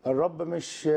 الرب مش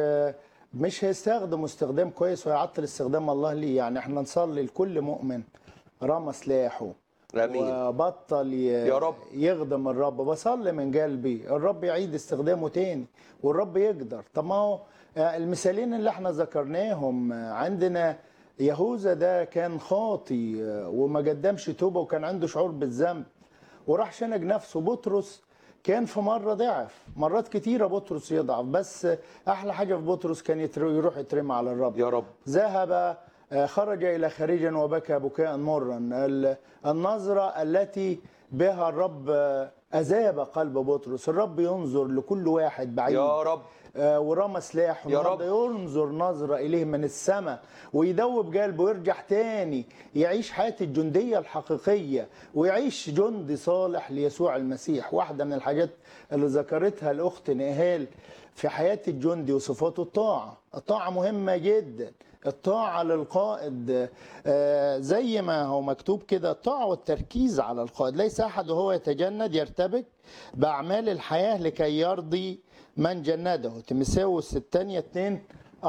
مش هيستخدم استخدام كويس ويعطل استخدام الله ليه يعني احنا نصلي لكل مؤمن رمى سلاحه آمين. وبطل ي... يا رب. يخدم الرب بصلي من قلبي الرب يعيد استخدامه تاني والرب يقدر طب ما هو آه، المثالين اللي احنا ذكرناهم آه، عندنا يهوذا ده كان خاطي آه، وما قدمش توبه وكان عنده شعور بالذنب وراح شنج نفسه بطرس كان في مره ضعف مرات كتيره بطرس يضعف بس احلى حاجه في بطرس كان يتر- يروح يترمى على الرب يا رب ذهب آه، خرج إلى خارجا وبكى بكاء مرا ال- النظرة التي بها الرب آه، أذاب قلب بطرس الرب ينظر لكل واحد بعيد يا رب آه، ورمى سلاحه يا النهارده ينظر نظرة إليه من السماء ويدوب قلبه ويرجع تاني يعيش حياة الجندية الحقيقية ويعيش جندي صالح ليسوع المسيح واحدة من الحاجات اللي ذكرتها الأخت نهال في حياة الجندي وصفاته الطاعة الطاعة مهمة جدا الطاعة للقائد آه، زي ما هو مكتوب كده الطاعة والتركيز على القائد ليس أحد وهو يتجند يرتبك بأعمال الحياة لكي يرضي من جنده تيموثاوس الثانية 2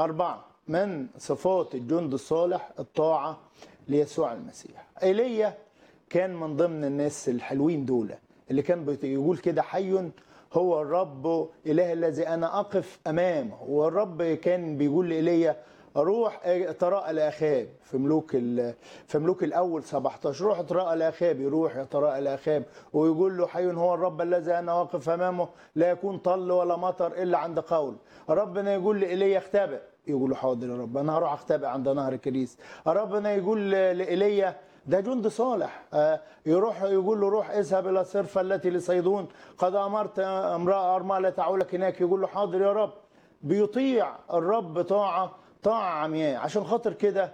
4 من صفات الجند الصالح الطاعة ليسوع المسيح ايليا كان من ضمن الناس الحلوين دول اللي كان بيت- يقول كده حي هو الرب إله الذي أنا أقف أمامه والرب كان بيقول لإيليا روح تراءى لأخاب في ملوك ال- في ملوك الأول 17 روح تراءى لأخاب يروح يتراءى لأخاب ويقول له حي هو الرب الذي أنا واقف أمامه لا يكون طل ولا مطر إلا عند قول ربنا يقول لإيليا اختبئ يقول له حاضر يا رب أنا هروح أختبئ عند نهر كريس ربنا يقول لإيليا ده جند صالح آه، يروح يقول له روح اذهب الى الصرفه التي لصيدون قد امرت امراه ارمله تعولك هناك يقول له حاضر يا رب بيطيع الرب طاعه طاعه عمياء عشان خاطر كده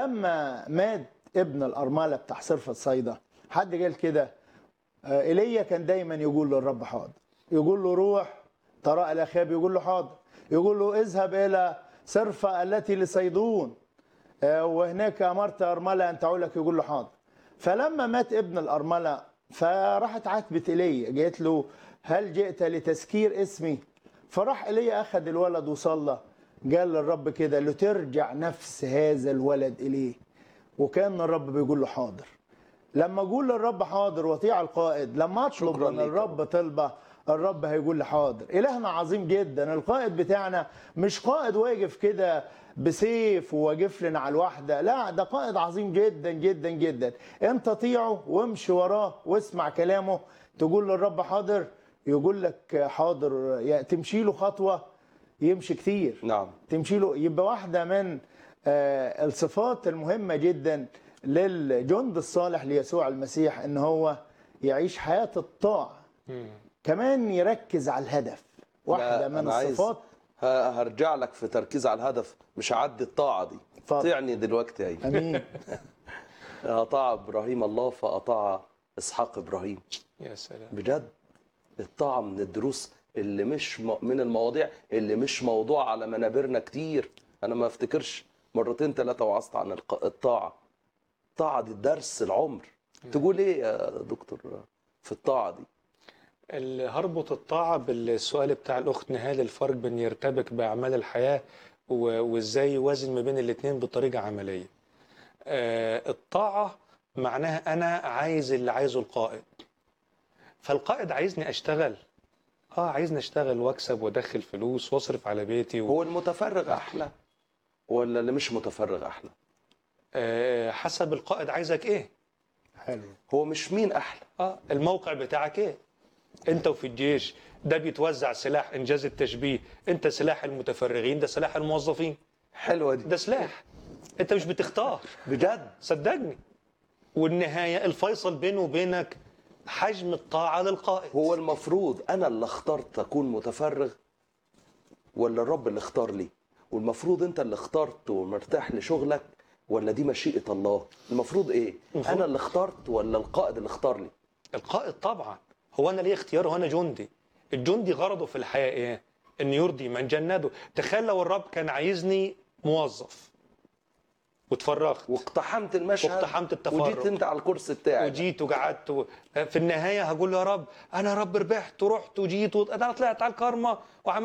لما مات ابن الارمله بتاع صرفه صيدا حد قال كده آه، ايليا كان دايما يقول للرب حاضر يقول له روح تراءى الاخاب يقول له حاضر يقول له اذهب الى صرفه التي لصيدون آه، وهناك امرت ارمله ان تعولك يقول له حاضر فلما مات ابن الارمله فراحت عاتبت ايليا قالت له هل جئت لتذكير اسمي فراح ايليا اخذ الولد وصلى قال للرب كده لترجع نفس هذا الولد اليه وكان الرب بيقول له حاضر لما اقول للرب حاضر واطيع القائد لما اطلب شكراً من ليك. الرب طلبه الرب هيقول لي حاضر الهنا عظيم جدا القائد بتاعنا مش قائد واقف كده بسيف وواقف لنا على الواحده لا ده قائد عظيم جدا جدا جدا انت طيعه وامشي وراه واسمع كلامه تقول للرب حاضر يقول لك حاضر يا- تمشي له خطوه يمشي كتير نعم تمشي له يبقى واحده من آه، الصفات المهمه جدا للجند الصالح ليسوع المسيح ان هو يعيش حياه الطاعه كمان يركز على الهدف واحده لا، من أنا عايز الصفات ه- هرجع لك في تركيز على الهدف مش هعدي الطاعة دي اتفضل. طيعني دلوقتي اهي امين أطاع إبراهيم الله فأطاع إسحاق إبراهيم يا سلام بجد الطاعة من الدروس اللي مش م... من المواضيع اللي مش موضوع على منابرنا كتير أنا ما افتكرش مرتين ثلاثة وعظت عن الق- الطاعة الطاعة دي درس العمر تقول إيه يا دكتور في الطاعة دي اللي هربط الطاعة بالسؤال بتاع الأخت نهال الفرق بين يرتبك بأعمال الحياة و- وإزاي يوازن ما بين الاتنين بطريقة عملية آه، الطاعة معناها أنا عايز اللي عايزه القائد فالقائد عايزني أشتغل اه عايزني اشتغل واكسب وادخل فلوس واصرف على بيتي و... هو المتفرغ أحلى ولا اللي مش متفرغ أحلى آه حسب القائد عايزك ايه حلو هو مش مين أحلى اه الموقع بتاعك ايه انت وفي الجيش ده بيتوزع سلاح انجاز التشبيه انت سلاح المتفرغين ده سلاح الموظفين حلوة دي ده سلاح انت مش بتختار بجد صدقني والنهايه الفيصل بينه وبينك حجم الطاعه للقائد هو المفروض انا اللي اخترت اكون متفرغ ولا الرب اللي اختار لي والمفروض انت اللي اخترت ومرتاح لشغلك ولا دي مشيئة الله المفروض ايه المفروض- انا اللي اخترت ولا القائد اللي اختار لي القائد طبعا هو انا ليه اختيار وانا جندي الجندي غرضه في الحياه ايه ان يرضي من جنده تخيل لو الرب كان عايزني موظف واتفرغت واقتحمت المشهد واقتحمت التفرغ. وجيت انت على الكرسي بتاعي وجيت وقعدت و... في النهايه هقول له يا رب انا يا رب ربحت ورحت وجيت و... انا طلعت على الكرمه وعملت